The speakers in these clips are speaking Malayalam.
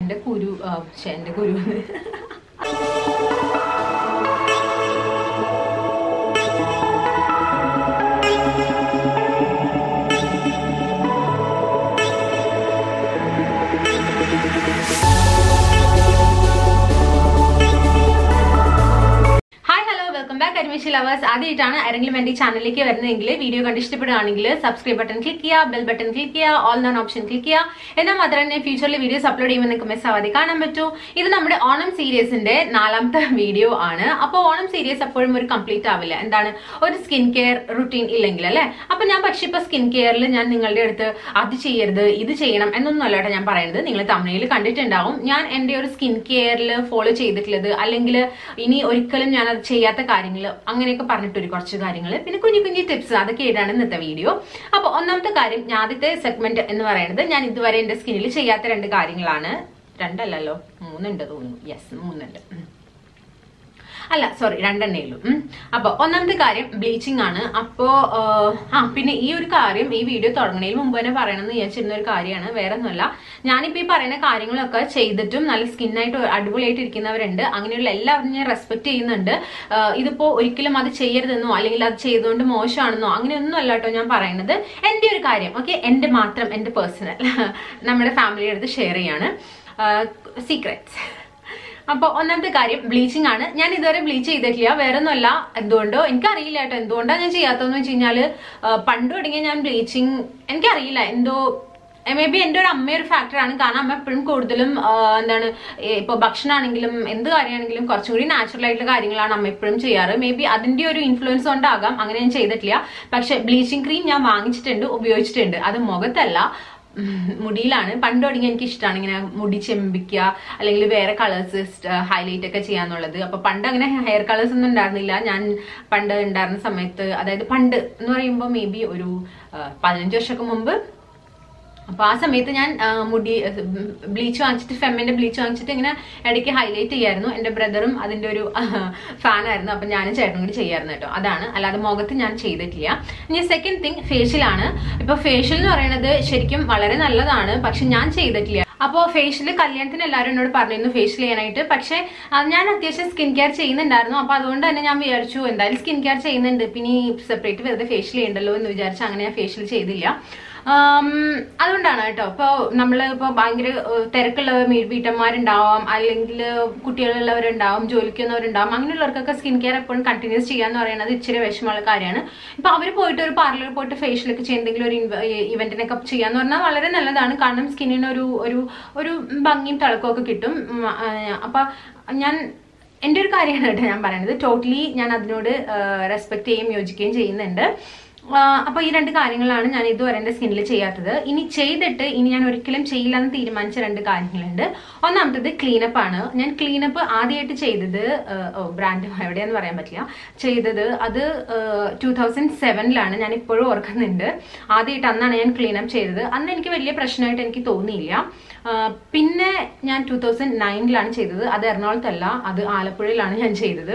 എൻ്റെ കുരു ആ, ശ്ശെ, എൻ്റെ കുരു hi hello welcome back admission lovers ആദ്യമായിട്ടാണ് ആരെങ്കിലും എൻ്റെ ഈ ചാനലിലേക്ക് വരുന്നതെങ്കിൽ വീഡിയോ കണ്ട് ഇഷ്ടപ്പെടുകയാണെങ്കിൽ സബ്സ്ക്രൈബ് ബട്ടൺ ക്ലിക്ക് ചെയ്യുക ബെൽ ബട്ടൺ ക്ലിക്ക് ചെയ്യുക ഓൾ നോൺ ഓപ്ഷൻ ക്ലിക്ക് ചെയ്യുക എന്നാൽ മാത്രമേ തന്നെ ഫ്യൂച്ചറിൽ വീഡിയോസ് അപ്ലോഡ് ചെയ്യുമ്പോൾ നിങ്ങൾക്ക് മിസ് ആവാതെ കാണാൻ പറ്റൂ ഇത് നമ്മുടെ ഓണം സീരീസിന്റെ നാലാമത്തെ വീഡിയോ ആണ് അപ്പോൾ ഓണം സീരീസ് അപ്പോഴും ഒരു കംപ്ലീറ്റ് ആവില്ല എന്താണ് ഒരു സ്കിൻ കെയർ റുട്ടീൻ ഇല്ലെങ്കിൽ അല്ലേ അപ്പൊ ഞാൻ പക്ഷെ ഇപ്പൊ സ്കിൻ കെയറിൽ ഞാൻ നിങ്ങളുടെ അടുത്ത് അത് ചെയ്യരുത് ഇത് ചെയ്യണം എന്നൊന്നും അല്ല കേട്ടോ ഞാൻ പറയുന്നത് നിങ്ങൾ തമിഴിൽ കണ്ടിട്ടുണ്ടാവും ഞാൻ എൻ്റെ ഒരു സ്കിൻ കെയറിൽ ഫോളോ ചെയ്തിട്ടുള്ളത് അല്ലെങ്കിൽ ഇനി ഒരിക്കലും ഞാൻ അത് ചെയ്യാത്ത കാര്യങ്ങൾ അങ്ങനെയൊക്കെ പറഞ്ഞിട്ട് ഒരു കുറച്ച് കാര്യങ്ങൾ പിന്നെ കുഞ്ഞു കുഞ്ഞു ടിപ്സ് അതൊക്കെ ആയിട്ടാണ് ഇന്നത്തെ വീഡിയോ അപ്പോൾ ഒന്നാമത്തെ കാര്യം ഞാൻ ആദ്യത്തെ സെഗ്മെന്റ് എന്ന് പറയുന്നത് ഞാൻ ഇതുവരെ എൻ്റെ സ്കിന്നിൽ ചെയ്യാത്ത രണ്ട് കാര്യങ്ങളാണ് രണ്ടല്ലല്ലോ മൂന്നുണ്ട് തോന്നുന്നു യെസ് മൂന്നുണ്ട് ഉം. അല്ല സോറി രണ്ടെണ്ണേ ഉള്ളൂ ഉം. അപ്പൊ ഒന്നാമത്തെ കാര്യം ബ്ലീച്ചിങ് ആണ് അപ്പോ ആഹ്, ആ പിന്നെ ഈ ഒരു കാര്യം ഈ വീഡിയോ തുടങ്ങുന്നതിന് മുമ്പ് തന്നെ പറയണമെന്ന് വിചാരിച്ചിരുന്ന ഒരു കാര്യമാണ് വേറെ ഒന്നുമല്ല ഞാനിപ്പോ ഈ പറയുന്ന കാര്യങ്ങളൊക്കെ ചെയ്തിട്ടും നല്ല സ്കിന്നായിട്ട് അടിപൊളിയായിട്ട് ഇരിക്കുന്നവരുണ്ട് അങ്ങനെയുള്ള എല്ലാവരും ഞാൻ റെസ്പെക്ട് ചെയ്യുന്നുണ്ട് ആഹ്, ഇതിപ്പോ ഒരിക്കലും അത് ചെയ്യരുതെന്നോ അല്ലെങ്കിൽ അത് ചെയ്തുകൊണ്ട് മോശമാണെന്നോ അങ്ങനെയൊന്നും അല്ല കേട്ടോ ഞാൻ പറയുന്നത് എന്റെ ഒരു കാര്യം ഓക്കെ എന്റെ മാത്രം എന്റെ പേഴ്സണൽ നമ്മുടെ ഫാമിലിയുടെ അടുത്ത് ഷെയർ ചെയ്യാണ് സീക്രറ്റ്സ് അപ്പോൾ ഒന്നാമത്തെ കാര്യം ബ്ലീച്ചിങ് ആണ് ഞാൻ ഇതുവരെ ബ്ലീച്ച് ചെയ്തിട്ടില്ല വേറെ ഒന്നുമല്ല എന്തുകൊണ്ടോ എനിക്കറിയില്ല കേട്ടോ എന്തുകൊണ്ടാണ് ഞാൻ ചെയ്യാത്തതെന്ന് വെച്ച് കഴിഞ്ഞാൽ പണ്ട് തുടങ്ങിയ ഞാൻ ബ്ലീച്ചിങ് എനിക്കറിയില്ല എന്തോ മേ ബി എൻ്റെ ഒരു അമ്മയൊരു ഫാക്ടറാണ് കാരണം അമ്മ എപ്പോഴും കൂടുതലും ആ, എന്താണ് ഏ, ഇപ്പൊ ഭക്ഷണമാണെങ്കിലും എന്ത് കാര്യമാണെങ്കിലും കുറച്ചും കൂടി നാച്ചുറൽ ആയിട്ടുള്ള കാര്യങ്ങളാണ് അമ്മ എപ്പോഴും ചെയ്യാറ് മേ ബി അതിന്റെ ഒരു ഇൻഫ്ലുവൻസ് കൊണ്ടാകാം അങ്ങനെ ഞാൻ ചെയ്തിട്ടില്ല പക്ഷെ ബ്ലീച്ചിങ് ക്രീം ഞാൻ വാങ്ങിച്ചിട്ടുണ്ട് ഉപയോഗിച്ചിട്ടുണ്ട് അത് മുഖത്തല്ല ഉം, മുടിയിലാണ് പണ്ട് തുടങ്ങി എനിക്ക് ഇഷ്ടമാണ് ഇങ്ങനെ മുടി ചെമ്പിക്കുക അല്ലെങ്കിൽ വേറെ കളേഴ്സ് ഹൈലൈറ്റ് ഒക്കെ ചെയ്യാന്നുള്ളത് അപ്പൊ പണ്ട് അങ്ങനെ ഹെയർ കളേഴ്സ് ഒന്നും ഉണ്ടായിരുന്നില്ല ഞാൻ പണ്ട് ഉണ്ടായിരുന്ന സമയത്ത് അതായത് പണ്ട് എന്ന് പറയുമ്പോൾ മേ ബി ഒരു ആ, പതിനഞ്ച് വർഷമൊക്കെ മുമ്പ് അപ്പൊ ആ സമയത്ത് ഞാൻ ആ, മുടി ബ്ലീച്ച് വാങ്ങിച്ചിട്ട് ഫെമ്മിന്റെ ബ്ലീച്ച് വാങ്ങിച്ചിട്ട് ഇങ്ങനെ ഇടയ്ക്ക് ഹൈലൈറ്റ് ചെയ്യായിരുന്നു എന്റെ ബ്രദറും അതിന്റെ ഒരു ഫാനായിരുന്നു അപ്പൊ ഞാനും ചേട്ടനും കൂടി ചെയ്യായിരുന്നു കേട്ടോ അതാണ് അല്ലാതെ മുഖത്ത് ഞാൻ ചെയ്തിട്ടില്ല ഇനി സെക്കൻഡ് തിങ് ഫേഷ്യലാണ് ഇപ്പൊ ഫേഷ്യൽ എന്ന് പറയുന്നത് ശരിക്കും വളരെ നല്ലതാണ് പക്ഷെ ഞാൻ ചെയ്തിട്ടില്ല അപ്പോൾ ഫേഷ്യൽ കല്യാണത്തിന് എല്ലാവരും എന്നോട് പറഞ്ഞിരുന്നു ഫേഷ്യൽ ചെയ്യാനായിട്ട് പക്ഷേ ആ, ഞാൻ അത്യാവശ്യം സ്കിൻ കെയർ ചെയ്യുന്നുണ്ടായിരുന്നു അപ്പോൾ അതുകൊണ്ട് തന്നെ ഞാൻ വിചാരിച്ചു എന്തായാലും സ്കിൻ കെയർ ചെയ്യുന്നുണ്ട് പിന്നെ സെപ്പറേറ്റ് വെറുതെ ഫേഷ്യൽ ചെയ്യണ്ടല്ലോ എന്ന് വിചാരിച്ച് അങ്ങനെ ഞാൻ ഫേഷ്യൽ ചെയ്തില്ല ആം, അതുകൊണ്ടാണ് കേട്ടോ ഇപ്പോൾ നമ്മൾ ഇപ്പോൾ ഭയങ്കര ഏഹ്, തിരക്കുള്ള വീ- വീട്ടമ്മമാരുണ്ടാവാം അല്ലെങ്കിൽ കുട്ടികളുള്ളവരുണ്ടാവും ജോലിക്കുന്നവരുണ്ടാവും അങ്ങനെയുള്ളവർക്കൊക്കെ സ്കിൻ കെയർ എപ്പോഴും കണ്ടിന്യൂസ് ചെയ്യാന്ന് പറയുന്നത് ഇച്ചിരി വിഷമമുള്ള കാര്യമാണ് ഇപ്പൊ അവർ പോയിട്ട് ഒരു പാർലറിൽ പോയിട്ട് ഫേഷ്യലൊക്കെ ചെയ്യുക എന്തെങ്കിലും ഒരു ഇവന്റിനൊക്കെ ചെയ്യാന്ന് പറഞ്ഞാൽ വളരെ നല്ലതാണ് കാരണം സ്കിന്നിന് ഒരു ഒരു ഒരു ഭംഗിയും തിളക്കവും ഒക്കെ കിട്ടും ഉം, ആ, അപ്പൊ ഞാൻ എൻ്റെ ഒരു കാര്യമാണ് കേട്ടോ ഞാൻ പറയുന്നത് ടോട്ടലി ഞാൻ അതിനോട് റെസ്പെക്ട് ചെയ്യുകയും യോജിക്കുകയും ചെയ്യുന്നുണ്ട് ആഹ് അപ്പൊ ഈ രണ്ട് കാര്യങ്ങളാണ് ഞാൻ ഇതുവരെ എന്റെ സ്കിന്നിൽ ചെയ്യാത്തത് ഇനി ചെയ്തിട്ട് ഇനി ഞാൻ ഒരിക്കലും ചെയ്യില്ല എന്ന് തീരുമാനിച്ച രണ്ട് കാര്യങ്ങളുണ്ട് ഒന്നാമത്തത് ക്ലീനപ്പ് ആണ് ഞാൻ ക്ലീനപ്പ് ആദ്യമായിട്ട് ചെയ്തത് ആഹ് ഓ ബ്രാൻഡ് എവിടെയാന്ന് പറയാൻ പറ്റില്ല ചെയ്തത് അത് ടൂ തൗസൻഡ് സെവനിലാണ് ഞാൻ ഇപ്പോഴും ഓർക്കുന്നുണ്ട് ആദ്യമായിട്ട് അന്നാണ് ഞാൻ ക്ലീനപ്പ് ചെയ്തത് അന്ന് എനിക്ക് വലിയ പ്രശ്നമായിട്ട് എനിക്ക് തോന്നിയില്ല ആഹ് പിന്നെ ഞാൻ ടൂ തൗസൻഡ് നയനിലാണ് ചെയ്തത് അത് എറണാകുളത്തല്ല അത് ആലപ്പുഴയിലാണ് ഞാൻ ചെയ്തത്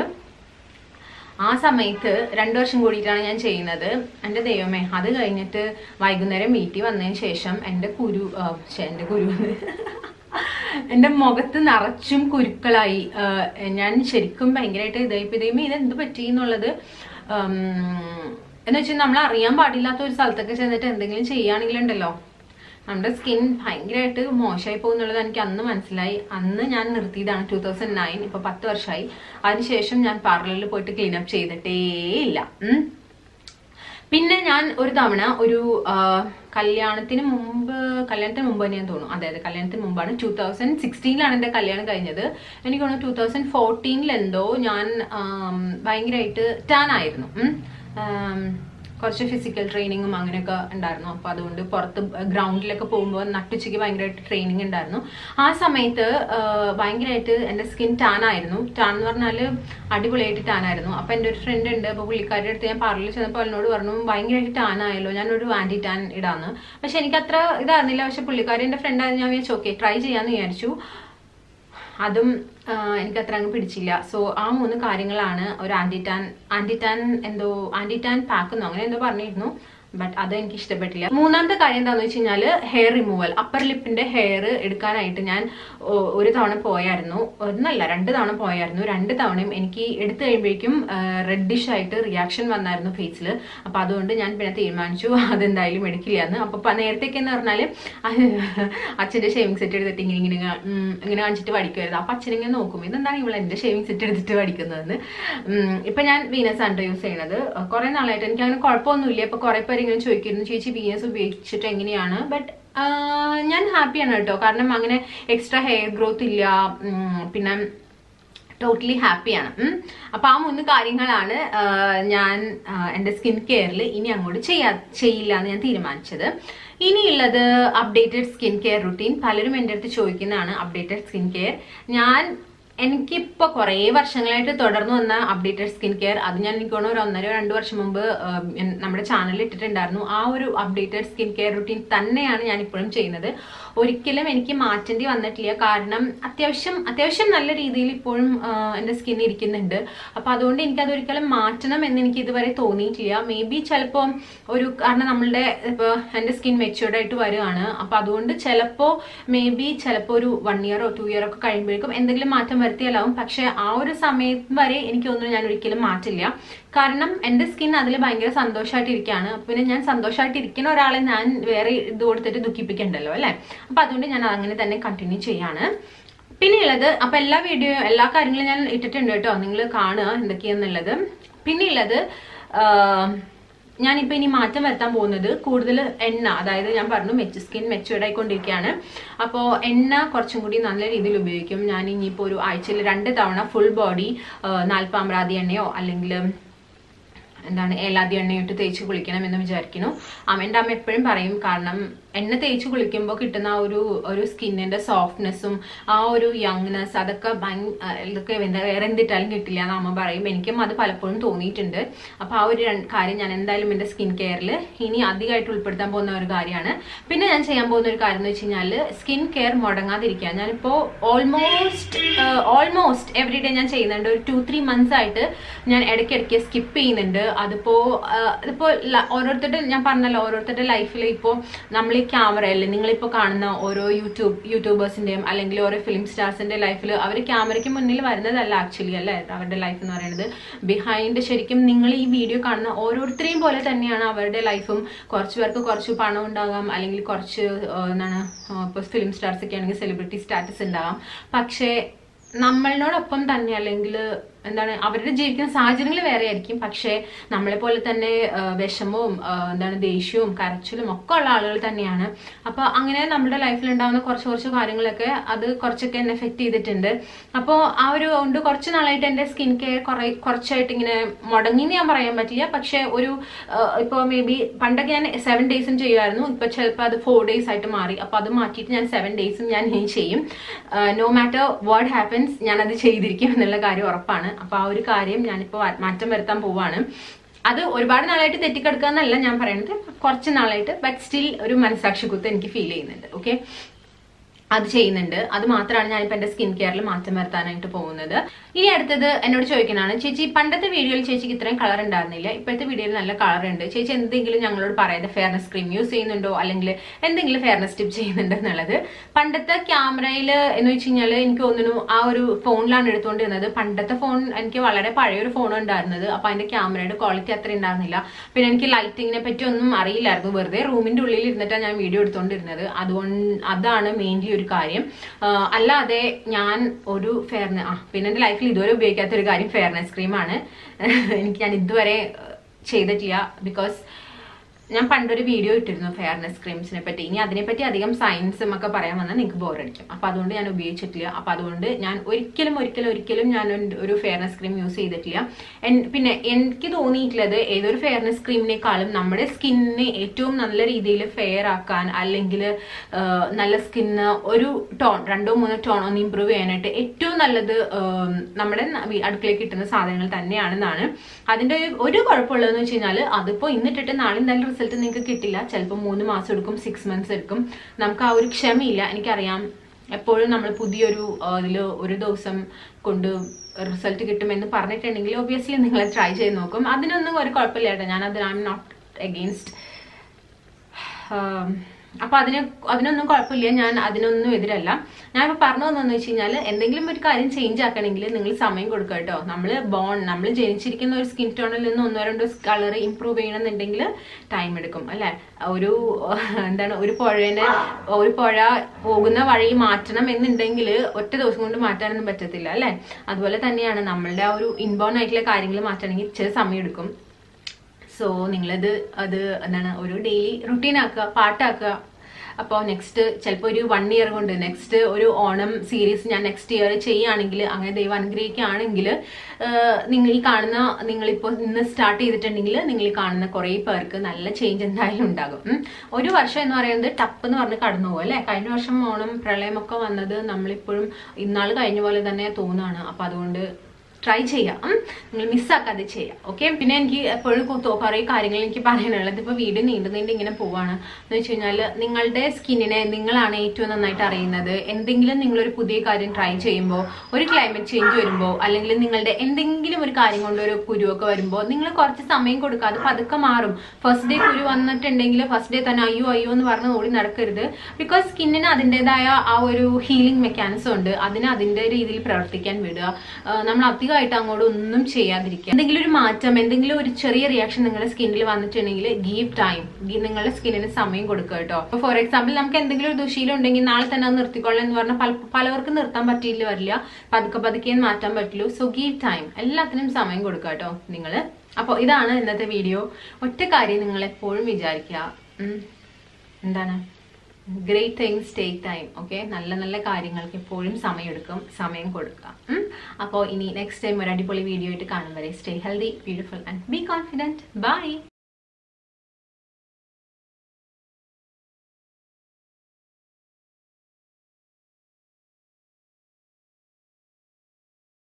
ആ സമയത്ത് രണ്ടു വർഷം കൂടിയിട്ടാണ് ഞാൻ ചെയ്യുന്നത് എൻ്റെ ദൈവമേ അത് കഴിഞ്ഞിട്ട് വൈകുന്നേരം വീട്ടിൽ വന്നതിന് ശേഷം എൻ്റെ കുരു ആ, ശ്ശെ, എൻ്റെ കുരു എൻ്റെ മുഖത്ത് നിറച്ചും കുരുക്കളായി ആ, ഞാൻ ശരിക്കും ഭയങ്കരമായിട്ട് ഇതായിപ്പോ ഇതേമേ ഇത് എന്ത് പറ്റി എന്നുള്ളത് ഉം, എന്ന് വെച്ചാൽ നമ്മൾ അറിയാൻ പാടില്ലാത്ത ഒരു സ്ഥലത്തൊക്കെ ചെന്നിട്ട് എന്തെങ്കിലും ചെയ്യുകയാണെങ്കിലുണ്ടല്ലോ നമ്മുടെ സ്കിൻ ഭയങ്കരമായിട്ട് മോശമായി പോകുന്നുള്ളത് എനിക്ക് അന്ന് മനസ്സിലായി അന്ന് ഞാൻ നിർത്തിയതാണ് ടൂ തൗസൻഡ് നയൻ ഇപ്പൊ പത്ത് വർഷമായി അതിനുശേഷം ഞാൻ പാർലറിൽ പോയിട്ട് ക്ലീനപ്പ് ചെയ്തിട്ടേ ഇല്ല ഉം. പിന്നെ ഞാൻ ഒരു തവണ ഒരു ആ, കല്യാണത്തിന് മുമ്പ് കല്യാണത്തിന് മുമ്പ് തന്നെയാന്ന് തോന്നുന്നു അതെ അതെ കല്യാണത്തിന് മുമ്പാണ് ടൂ തൗസൻഡ് സിക്സ്റ്റീനിലാണ് എൻ്റെ കല്യാണം കഴിഞ്ഞത് എനിക്ക് തോന്നുന്നു ടൂ തൗസൻഡ് ഫോർട്ടീനിൽ എന്തോ ഞാൻ ആം, ഭയങ്കരമായിട്ട് ടാൻ ആയിരുന്നു ഉം. ആം, കുറച്ച് ഫിസിക്കൽ ട്രെയിനിങ്ങും അങ്ങനെയൊക്കെ ഉണ്ടായിരുന്നു അപ്പോൾ അതുകൊണ്ട് പുറത്ത് ഗ്രൗണ്ടിലൊക്കെ പോകുമ്പോൾ നട്ടുച്ചയ്ക്ക് ഭയങ്കരമായിട്ട് ട്രെയിനിങ് ഉണ്ടായിരുന്നു ആ സമയത്ത് ആ, ഭയങ്കരമായിട്ട് എൻ്റെ സ്കിൻ ടാൻ ആയിരുന്നു ടാൻ എന്ന് പറഞ്ഞാൽ അടിപൊളിയായിട്ട് ടാൻ ആയിരുന്നു അപ്പോൾ എൻ്റെ ഒരു ഫ്രണ്ട് ഉണ്ട് അപ്പോൾ പുള്ളിക്കാരുടെ അടുത്ത് ഞാൻ പാർലറിൽ ചെന്നപ്പോൾ എന്നോട് പറഞ്ഞു ഭയങ്കരമായിട്ട് ടാൻ ആയല്ലോ ഞാനൊരു ആൻറ്റി ടാൻ ഇടാന്ന് പക്ഷെ എനിക്ക് അത്ര ഇതായിരുന്നില്ല പക്ഷെ പുള്ളിക്കാരി എൻ്റെ ഫ്രണ്ട് ആയിരുന്നു ഞാൻ വിചാരിച്ചു ഓക്കെ ട്രൈ ചെയ്യാമെന്ന് വിചാരിച്ചു അതും ആ, എനിക്ക് അത്ര അങ്ങ് പിടിച്ചില്ല സോ ആ മൂന്ന് കാര്യങ്ങളാണ് ഒരു ആന്റി ടാൻ ആന്റി ടാൻ എന്തോ ആന്റി ടാൻ പാക്ക് എന്നോ അങ്ങനെ എന്തോ പറഞ്ഞിരുന്നു ബട്ട് അത് എനിക്ക് ഇഷ്ടപ്പെട്ടില്ല മൂന്നാമത്തെ കാര്യം എന്താണെന്ന് വെച്ച് കഴിഞ്ഞാൽ ഹെയർ റിമൂവൽ അപ്പർ ലിപ്പിന്റെ ഹെയർ എടുക്കാനായിട്ട് ഞാൻ ഒ- ഒരു തവണ പോയായിരുന്നു ഒന്നല്ല രണ്ട് തവണ പോയായിരുന്നു രണ്ട് തവണയും എനിക്ക് എടുത്തു കഴിയുമ്പോഴേക്കും റെഡിഷ് ആയിട്ട് റിയാക്ഷൻ വന്നായിരുന്നു ഫേസിൽ അപ്പൊ അതുകൊണ്ട് ഞാൻ പിന്നെ തീരുമാനിച്ചു അതെന്തായാലും എടുക്കില്ല എന്ന് അപ്പൊ പ- നേരത്തേക്ക് എന്ന് പറഞ്ഞാല് അച്ഛന്റെ ഷേവിംഗ് സെറ്റ് എടുത്തിട്ട് ഇങ്ങനെ ഇങ്ങനെ ഇങ്ങനെ, ഉം, ഇങ്ങനെ കാണിച്ചിട്ട് പഠിക്കുമായിരുന്നു അപ്പൊ അച്ഛനിങ്ങനെ നോക്കും ഇതെന്താണ് ഇവൾ എന്റെ ഷേവിംഗ് സെറ്റ് എടുത്തിട്ട് പഠിക്കുന്നതെന്ന് ഉം, ഇപ്പൊ ഞാൻ വീനസ് ആണ് യൂസ് ചെയ്യുന്നത് കുറെ നാളായിട്ട് എനിക്ക് അങ്ങനെ കുഴപ്പമൊന്നുമില്ല ഇപ്പൊ കുറെ പേര് ഇങ്ങനെ ചോദിക്കുന്നു ചേച്ചി വീനസ് ഉപയോഗിച്ചിട്ട് എങ്ങനെയാണ് ബട്ട് ഞാൻ ഹാപ്പിയാണ് കേട്ടോ കാരണം അങ്ങനെ എക്സ്ട്രാ ഹെയർ ഗ്രോത്ത് ഇല്ല ഉം, പിന്നെ ടോട്ടലി ഹാപ്പിയാണ് ഉം. അപ്പൊ ആ മൂന്ന് കാര്യങ്ങളാണ് ആ, ഞാൻ ആ, എന്റെ സ്കിൻ കെയറിൽ ഇനി അങ്ങോട്ട് ചെയ്യാ ചെയ്യില്ല എന്ന് ഞാൻ തീരുമാനിച്ചത് ഇനിയുള്ളത് അപ്ഡേറ്റഡ് സ്കിൻ കെയർ റുട്ടീൻ പലരും എൻ്റെ അടുത്ത് ചോദിക്കുന്നതാണ് അപ്ഡേറ്റഡ് സ്കിൻ കെയർ ഞാൻ എനിക്കിപ്പോ കുറേ വർഷങ്ങളായിട്ട് തുടർന്നു വന്ന അപ്ഡേറ്റഡ് സ്കിൻ കെയർ അത് ഞാൻ എനിക്ക് തോന്നുന്നു ഒരു ഒന്നര രണ്ട് വർഷം മുമ്പ് ആ, എൻ- നമ്മുടെ ചാനലിൽ ഇട്ടിട്ടുണ്ടായിരുന്നു ആ ഒരു അപ്ഡേറ്റഡ് സ്കിൻ കെയർ റുട്ടീൻ തന്നെയാണ് ഞാൻ ഇപ്പോഴും ചെയ്യുന്നത് ഒരിക്കലും എനിക്ക് മാറ്റേണ്ടി വന്നിട്ടില്ല കാരണം അത്യാവശ്യം അത്യാവശ്യം നല്ല രീതിയിൽ ഇപ്പോഴും ആ, എന്റെ സ്കിൻ ഇരിക്കുന്നുണ്ട് അപ്പൊ അതുകൊണ്ട് എനിക്ക് അതൊരിക്കലും മാറ്റണം എന്ന് എനിക്ക് ഇതുവരെ തോന്നിയിട്ടില്ല മേ ബി ചിലപ്പോൾ ഒരു കാരണം നമ്മളുടെ ഇപ്പൊ എന്റെ സ്കിൻ മെച്ചുവേർഡ് ആയിട്ട് വരികയാണ് അപ്പൊ അതുകൊണ്ട് ചിലപ്പോ മേ ബി ചിലപ്പോൾ ഒരു വൺ ഇയറോ ടു ഇയറോ ഒക്കെ കഴിയുമ്പോഴേക്കും എന്തെങ്കിലും മാറ്റം വരുത്തിയാലാവും പക്ഷെ ആ ഒരു സമയം വരെ എനിക്ക് തോന്നുന്നു ഞാൻ ഒരിക്കലും മാറ്റില്ല കാരണം എന്റെ സ്കിൻ അതിൽ ഭയങ്കര സന്തോഷമായിട്ട് ഇരിക്കുകയാണ് അപ്പൊ പിന്നെ ഞാൻ സന്തോഷമായിട്ട് ഇരിക്കുന്ന ഒരാളെ ഞാൻ വേറെ ഇത് കൊടുത്തിട്ട് ദുഃഖിപ്പിക്കണ്ടല്ലോ അല്ലെ അപ്പൊ അതുകൊണ്ട് ഞാൻ അങ്ങനെ തന്നെ കണ്ടിന്യൂ ചെയ്യാണ് പിന്നെ ഉള്ളത് അപ്പൊ എല്ലാ വീഡിയോ എല്ലാ കാര്യങ്ങളും ഞാൻ ഇട്ടിട്ടുണ്ട് കേട്ടോ നിങ്ങൾ കാണുക എന്തൊക്കെയാന്നുള്ളത് പിന്നെ ഉള്ളത് ഞാനിപ്പോ ഇനി മാറ്റം വരുത്താൻ പോകുന്നത് കൂടുതൽ എണ്ണ അതായത് ഞാൻ പറഞ്ഞു മെച്ച് സ്കിൻ മെച്ചുവേർഡ് ആയിക്കൊണ്ടിരിക്കുകയാണ് അപ്പോൾ എണ്ണ കുറച്ചും കൂടി നല്ല രീതിയിൽ ഉപയോഗിക്കും ഞാൻ ഇനിയിപ്പോൾ ഒരു ആഴ്ചയിൽ രണ്ട് തവണ ഫുൾ ബോഡി നാൽപ്പാമ്രാതി എണ്ണയോ അല്ലെങ്കിൽ എന്താണ് ഏലാതി എണ്ണയിട്ട് തേച്ച് കുളിക്കണം എന്ന് വിചാരിക്കുന്നു അമ്മേൻ്റെ അമ്മ എപ്പോഴും പറയും കാരണം എണ്ണ തേച്ച് കുളിക്കുമ്പോൾ കിട്ടുന്ന ആ ഒരു ഒരു സ്കിന്നിന്റെ സോഫ്റ്റ്നെസ്സും ആ ഒരു യങ്നെസ് അതൊക്കെ ഭയങ്കര ഇതൊക്കെ എന്താ വേറെ എന്തിട്ടാലും കിട്ടില്ല എന്ന് അമ്മ പറയും എനിക്കും അത് പലപ്പോഴും തോന്നിയിട്ടുണ്ട് അപ്പൊ ആ ഒരു രണ്ട് കാര്യം ഞാൻ എന്തായാലും എന്റെ സ്കിൻ കെയറിൽ ഇനി അധികമായിട്ട് ഉൾപ്പെടുത്താൻ പോകുന്ന ഒരു കാര്യമാണ് പിന്നെ ഞാൻ ചെയ്യാൻ പോകുന്ന ഒരു കാര്യം എന്ന് വെച്ച് കഴിഞ്ഞാൽ സ്കിൻ കെയർ മുടങ്ങാതിരിക്കുക ഞാനിപ്പോ ഓൾമോസ്റ്റ് ഓൾമോസ്റ്റ് എവറി ഡേ ഞാൻ ചെയ്യുന്നുണ്ട് ഒരു ടു ത്രീ മന്ത്സ് ആയിട്ട് ഞാൻ ഇടയ്ക്കിടയ്ക്ക് സ്കിപ്പ് ചെയ്യുന്നുണ്ട് അതിപ്പോ ആ, അതിപ്പോ ല- ഓരോരുത്തരുടെ ഞാൻ പറഞ്ഞല്ലോ ഓരോരുത്തരുടെ ലൈഫിൽ ഇപ്പോ നമ്മൾ ഈ ക്യാമറയിൽ നിങ്ങളിപ്പോ കാണുന്ന ഓരോ യൂട്യൂബ് യൂട്യൂബേഴ്സിന്റെയും അല്ലെങ്കിൽ ഓരോ ഫിലിം സ്റ്റാർസിന്റെ ലൈഫിൽ അവർ ക്യാമറയ്ക്ക് മുന്നിൽ വരുന്നതല്ല ആക്ച്വലി അല്ലേ അവരുടെ ലൈഫ് എന്ന് പറയുന്നത് ബിഹൈൻഡ് ശരിക്കും നിങ്ങൾ ഈ വീഡിയോ കാണുന്ന ഓരോരുത്തരെയും പോലെ തന്നെയാണ് അവരുടെ ലൈഫും കുറച്ച് പേർക്ക് കുറച്ച് പണം ഉണ്ടാകാം അല്ലെങ്കിൽ കുറച്ച് ആ, എന്താണ് ഇപ്പോൾ ഫിലിം സ്റ്റാർസ് ഒക്കെ ആണെങ്കിൽ സെലിബ്രിറ്റി സ്റ്റാറ്റസ് ഉണ്ടാകാം പക്ഷേ നമ്മളോടൊപ്പം തന്നെ അല്ലെങ്കിൽ എന്താണ് അവരുടെ ജീവിക്കുന്ന സാഹചര്യങ്ങൾ വേറെ ആയിരിക്കും പക്ഷേ നമ്മളെ പോലെ തന്നെ ആ, വിഷമവും ആ, എന്താണ് ദേഷ്യവും കരച്ചിലും ഒക്കെ ഉള്ള ആളുകൾ തന്നെയാണ് അപ്പൊ അങ്ങനെ നമ്മുടെ ലൈഫിൽ ഉണ്ടാകുന്ന കുറച്ച് കുറച്ച് കാര്യങ്ങളൊക്കെ അത് കുറച്ചൊക്കെ എന്നെ എഫക്ട് ചെയ്തിട്ടുണ്ട് അപ്പോൾ ആ ഒരു കൊണ്ട് കുറച്ച് നാളായിട്ട് എൻ്റെ സ്കിൻ കെയർ കുറെ കുറച്ചായിട്ട് ഇങ്ങനെ മുടങ്ങി എന്ന് ഞാൻ പറയാൻ പറ്റില്ല പക്ഷെ ഒരു ഇപ്പോൾ മേ ബി പണ്ടൊക്കെ ഞാൻ സെവൻ ഡേയ്സും ചെയ്യുമായിരുന്നു ഇപ്പൊ ചിലപ്പോൾ അത് ഫോർ ഡേയ്സ് ആയിട്ട് മാറി അപ്പൊ അത് മാറ്റിയിട്ട് ഞാൻ സെവൻ ഡേയ്സും ഞാൻ ഇനി ചെയ്യും നോ മാറ്റർ വാട്ട് ഹാപ്പൻസ് ഞാൻ അത് ചെയ്തിരിക്കും എന്നുള്ള കാര്യം ഉറപ്പാണ് അപ്പൊ ആ ഒരു കാര്യം ഞാനിപ്പോ മാ- മാറ്റം വരുത്താൻ പോവാണ് അത് ഒരുപാട് നാളായിട്ട് തെറ്റിക്കെടുക്കുക എന്നല്ല ഞാൻ പറയുന്നത് കുറച്ച് നാളായിട്ട് ബട്ട് സ്റ്റിൽ ഒരു മനസാക്ഷി കുത്ത് എനിക്ക് ഫീൽ ചെയ്യുന്നുണ്ട് ഓക്കെ അത് ചെയ്യുന്നുണ്ട് അത് മാത്രമാണ് ഞാനിപ്പോൾ എൻ്റെ സ്കിൻ കെയറിൽ മാറ്റം വരുത്താനായിട്ട് പോകുന്നത് ഇനി അടുത്തത് എന്നോട് ചോദിക്കുന്നതാണ് ചേച്ചി പണ്ടത്തെ വീഡിയോയിൽ ചേച്ചിക്ക് ഇത്രയും കളർ ഉണ്ടായിരുന്നില്ല ഇപ്പോഴത്തെ വീഡിയോയിൽ നല്ല കളർ ഉണ്ട് ചേച്ചി എന്തെങ്കിലും ഞങ്ങളോട് പറയാതെ ഫെയർനെസ് ക്രീം യൂസ് ചെയ്യുന്നുണ്ടോ അല്ലെങ്കിൽ എന്തെങ്കിലും ഫെയർനെസ് ടിപ്പ് ചെയ്യുന്നുണ്ടോ എന്നുള്ളത് പണ്ടത്തെ ക്യാമറയിൽ എന്ന് വെച്ച് കഴിഞ്ഞാൽ എനിക്ക് തോന്നുന്നു ആ ഒരു ഫോണിലാണ് എടുത്തുകൊണ്ടിരുന്നത് പണ്ടത്തെ ഫോൺ എനിക്ക് വളരെ പഴയൊരു ഫോൺ ഉണ്ടായിരുന്നത് അപ്പൊ അതിന്റെ ക്യാമറയുടെ ക്വാളിറ്റി അത്ര ഉണ്ടായിരുന്നില്ല പിന്നെ എനിക്ക് ലൈറ്റിങ്ങിനെ പറ്റി ഒന്നും അറിയില്ലായിരുന്നു വെറുതെ റൂമിന്റെ ഉള്ളിൽ ഇരുന്നിട്ടാണ് ഞാൻ വീഡിയോ എടുത്തുകൊണ്ടിരുന്നത് അതുകൊണ്ട് അതാണ് മെയിൻലി ഒരു കാര്യം ആ, അല്ലാതെ ഞാൻ ഒരു ഫെയർനെസ് ആ പിന്നെ എന്റെ ലൈഫിൽ ഇതുവരെ ഉപയോഗിക്കാത്ത ഒരു കാര്യം ഫെയർനെസ് ക്രീമാണ് എനിക്ക് ഞാൻ ഇതുവരെ ഏഹ്, ചെയ്തിട്ടില്ല ബിക്കോസ് ഞാൻ പണ്ടൊരു വീഡിയോ ഇട്ടിരുന്നു ഫെയർനെസ് ക്രീംസിനെ പറ്റി ഇനി അതിനെപ്പറ്റി അധികം സയൻസും ഒക്കെ പറയാൻ വന്നാൽ നിങ്ങൾക്ക് ബോറടിക്കും അപ്പൊ അതുകൊണ്ട് ഞാൻ ഉപയോഗിച്ചിട്ടില്ല അപ്പൊ അതുകൊണ്ട് ഞാൻ ഒരിക്കലും ഒരിക്കലും ഒരിക്കലും ഞാൻ ഒരു- ഒരു ഫെയർനെസ് ക്രീം യൂസ് ചെയ്തിട്ടില്ല എൻ- പിന്നെ എനിക്ക് തോന്നിയിട്ടുള്ളത് ഏതൊരു ഫെയർനെസ് ക്രീമിനേക്കാളും നമ്മുടെ സ്കിന്നിനെ ഏറ്റവും നല്ല രീതിയിൽ ഫെയർ ആക്കാൻ അല്ലെങ്കിൽ നല്ല സ്കിന്ന് ഒരു ടോൺ രണ്ടോ മൂന്നോ ടോൺ ഒന്ന് ഇമ്പ്രൂവ് ചെയ്യാനായിട്ട് ഏറ്റവും നല്ലത് ആം, നമ്മുടെ ന- വീ- അടുക്കളയിൽ കിട്ടുന്ന സാധനങ്ങൾ തന്നെയാണെന്നാണ് അതിന്റെ ഒരു- ഒരു കുഴപ്പമുള്ളതെന്ന് വെച്ച് കഴിഞ്ഞാൽ അതിപ്പോ ഇന്നിട്ടിട്ട് നാളെ എന്തായാലും റിസൾട്ട് നിങ്ങൾക്ക് കിട്ടില്ല ചിലപ്പോൾ മൂന്ന് മാസം എടുക്കും സിക്സ് മന്ത്സ് എടുക്കും നമുക്ക് ആ ഒരു ക്ഷമയില്ല എനിക്കറിയാം എപ്പോഴും നമ്മൾ പുതിയൊരു ഇതിൽ ഒരു ദിവസം കൊണ്ട് റിസൾട്ട് കിട്ടുമെന്ന് പറഞ്ഞിട്ടുണ്ടെങ്കിൽ ഒബ്വിയസ്ലി നിങ്ങൾ ട്രൈ ചെയ്ത് നോക്കും അതിനൊന്നും ഒരു കുഴപ്പമില്ല കേട്ടോ ഞാൻ അത് ഐ എം നോട്ട് അഗെയിൻസ്റ്റ് അപ്പൊ അതിന് അതിനൊന്നും കുഴപ്പമില്ല ഞാൻ അതിനൊന്നും എതിരല്ല ഞാൻ ഇപ്പൊ പറഞ്ഞു വന്നതെന്ന് വെച്ച് കഴിഞ്ഞാൽ എന്തെങ്കിലും ഒരു കാര്യം ചേഞ്ച് ആക്കണമെങ്കിൽ നിങ്ങൾ സമയം കൊടുക്കുക കേട്ടോ നമ്മൾ ബോൺ നമ്മൾ ജനിച്ചിരിക്കുന്ന ഒരു സ്കിൻ ടോണിൽ നിന്ന് ഒന്നോ രണ്ടോ കളർ ഇമ്പ്രൂവ് ചെയ്യണമെന്നുണ്ടെങ്കിൽ ടൈം എടുക്കും അല്ലെ ഒരു എന്താണ് ഒരു പുഴേനെ ഒരു പുഴ പോകുന്ന വഴി മാറ്റണം എന്നുണ്ടെങ്കിൽ ഒറ്റ ദിവസം കൊണ്ട് മാറ്റാനൊന്നും പറ്റത്തില്ല അല്ലെ അതുപോലെ തന്നെയാണ് നമ്മളുടെ ആ ഒരു ഇൻബോൺ ആയിട്ടുള്ള കാര്യങ്ങൾ മാറ്റണമെങ്കിൽ ഇച്ചിരി സമയം എടുക്കും സോ നിങ്ങളത് അത് എന്താണ് ഒരു ഡെയിലി റുട്ടീൻ ആക്കുക പാട്ടാക്കുക അപ്പോൾ നെക്സ്റ്റ് ചിലപ്പോൾ ഒരു വൺ ഇയർ കൊണ്ട് നെക്സ്റ്റ് ഒരു ഓണം സീരീസ് ഞാൻ നെക്സ്റ്റ് ഇയർ ചെയ്യുകയാണെങ്കിൽ അങ്ങനെ ദൈവം അനുഗ്രഹിക്കുകയാണെങ്കിൽ നിങ്ങൾ ഈ കാണുന്ന നിങ്ങളിപ്പോൾ ഇന്ന് സ്റ്റാർട്ട് ചെയ്തിട്ടുണ്ടെങ്കിൽ നിങ്ങൾ ഈ കാണുന്ന കുറേ പേർക്ക് നല്ല ചേഞ്ച് എന്തായാലും ഉണ്ടാകും ഉം. ഒരു വർഷം എന്ന് പറയുന്നത് ടപ്പ് എന്ന് പറഞ്ഞ് കടന്നു പോകും അല്ലേ കഴിഞ്ഞ വർഷം ഓണം പ്രളയമൊക്കെ വന്നത് നമ്മളിപ്പോഴും ഇന്നാൾ കഴിഞ്ഞ പോലെ തന്നെ തോന്നുകയാണ് അപ്പോൾ അതുകൊണ്ട് ട്രൈ ചെയ്യാം ഉം. നിങ്ങൾ മിസ്സാക്കാതെ ചെയ്യാം ഓക്കെ പിന്നെ എനിക്ക് എപ്പോഴും കുറേ കാര്യങ്ങൾ എനിക്ക് പറയാനുള്ളത് ഇപ്പോൾ വീഡിയോ നീണ്ടു നീണ്ട് ഇങ്ങനെ പോവാണ് എന്ന് വെച്ച് കഴിഞ്ഞാൽ നിങ്ങളുടെ സ്കിന്നിനെ നിങ്ങളാണ് ഏറ്റവും നന്നായിട്ട് അറിയുന്നത് എന്തെങ്കിലും നിങ്ങളൊരു പുതിയ കാര്യം ട്രൈ ചെയ്യുമ്പോൾ ഒരു ക്ലൈമറ്റ് ചേഞ്ച് വരുമ്പോൾ അല്ലെങ്കിൽ നിങ്ങളുടെ എന്തെങ്കിലും ഒരു കാര്യം കൊണ്ട് ഒരു കുരുവൊക്കെ വരുമ്പോൾ നിങ്ങൾ കുറച്ച് സമയം കൊടുക്കുക അത് പതുക്കെ മാറും ഫസ്റ്റ് ഡേ കുരു വന്നിട്ടുണ്ടെങ്കിൽ ഫസ്റ്റ് ഡേ തന്നെ അയ്യോ അയ്യോ എന്ന് പറഞ്ഞ് ഓടി നടക്കരുത് ബിക്കോസ് സ്കിന്നിന് അതിൻ്റെതായ ആ ഒരു ഹീലിംഗ് മെക്കാനിസം ഉണ്ട് അതിന് അതിൻ്റെ രീതിയിൽ പ്രവർത്തിക്കാൻ വിടുക ആ, നമ്മൾ അധികമായിട്ട് അങ്ങോട്ട് ഒന്നും ചെയ്യാതിരിക്കുക എന്തെങ്കിലും ഒരു മാറ്റം എന്തെങ്കിലും ഒരു ചെറിയ റിയാക്ഷൻ നിങ്ങളുടെ സ്കിന്നിൽ വന്നിട്ടുണ്ടെങ്കിൽ ഗീവ് ടൈം നിങ്ങളുടെ സ്കിന്നിന് സമയം കൊടുക്കുക കേട്ടോ ഇപ്പൊ ഫോർ എക്സാമ്പിൾ നമുക്ക് എന്തെങ്കിലും ഒരു ദുശീലം ഉണ്ടെങ്കിൽ നാളെ തന്നെ അത് നിർത്തിക്കൊള്ളാം എന്ന് പറഞ്ഞാൽ പല പലവർക്കും നിർത്താൻ പറ്റിയില്ല വരില്ല പതുക്കെ പതുക്കെ മാറ്റാൻ പറ്റുള്ളൂ സോ ഗീവ് ടൈം എല്ലാത്തിനും സമയം കൊടുക്കുക കേട്ടോ നിങ്ങൾ അപ്പോൾ ഇതാണ് ഇന്നത്തെ വീഡിയോ ഒറ്റ കാര്യം നിങ്ങൾ എപ്പോഴും വിചാരിക്കുക ഉം. എന്താണ് great things take time okay നല്ല നല്ല കാര്യങ്ങൾക്ക് എപ്പോഴും സമയമെടുക്കും സമയം കൊടുക്കുക അപ്പോൾ ഇനി നെക്സ്റ്റ് ടൈം ഒരു അടിപൊളി വീഡിയോ ആയിട്ട് കാണും വരെ stay healthy beautiful and be confident by